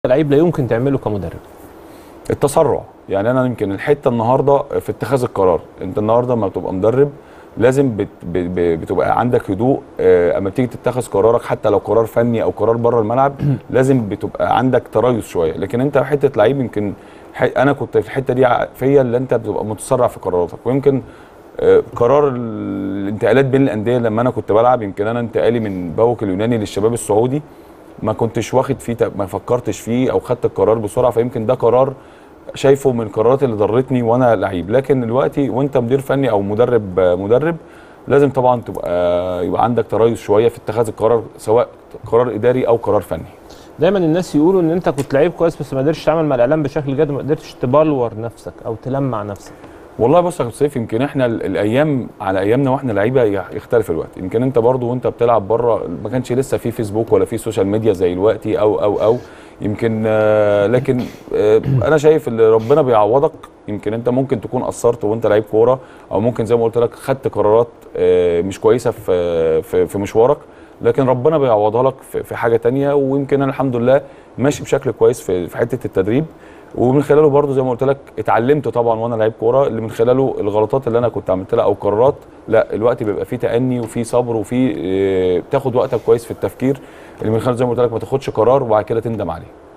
لعيب لا يمكن تعمله كمدرب التسرع يعني انا يمكن الحته النهارده في اتخاذ القرار انت النهارده لما بتبقى مدرب لازم بت ب- ب- بتبقى عندك هدوء آه، اما تيجي تتخذ قرارك حتى لو قرار فني او قرار بره الملعب لازم بتبقى عندك تريث شويه لكن انت حته لعيب يمكن ح- انا كنت في الحته دي ع- فيا اللي انت بتبقى متسرع في قراراتك ويمكن آه، قرار ال- الانتقالات بين الانديه لما انا كنت بلعب يمكن انا انتقالي من باوك اليوناني للشباب السعودي ما كنتش واخد فيه ت- ما فكرتش فيه او خدت القرار بسرعه فيمكن ده قرار شايفه من القرارات اللي ضرتني وانا لعيب لكن دلوقتي وانت مدير فني او مدرب مدرب لازم طبعا تبقى يبقى عندك تريث شويه في اتخاذ القرار سواء قرار اداري او قرار فني دايما الناس يقولوا ان انت كنت لعيب كويس بس ما قدرتش تعمل مع الاعلام بشكل جاد ما قدرتش تبلور نفسك او تلمع نفسك والله بص يا كابتن سيف يمكن احنا ال- الايام على ايامنا واحنا لعيبه يخ- يختلف الوقت يمكن انت برضو وانت بتلعب بره ما كانش لسه في فيسبوك ولا في سوشيال ميديا زي دلوقتي او او او يمكن آه، لكن آه، انا شايف اللي ربنا بيعوضك يمكن انت ممكن تكون قصرت وانت لعيب كوره او ممكن زي ما قلت لك خدت قرارات آه، مش كويسه في في في مشوارك لكن ربنا بيعوضها لك في في حاجه تانية ويمكن انا الحمد لله ماشي بشكل كويس في في حته التدريب ومن خلاله برضو زي ما قلت لك اتعلمت طبعا وانا لعيب كوره اللي من خلاله الغلطات اللي انا كنت عملتها او قرارات لا الوقت بيبقى فيه تأني وفيه صبر وفيه آه، بتاخد وقتك كويس في التفكير اللي من خلاله زي ما قلت لك ما تاخدش قرار وبعد كده تندم عليه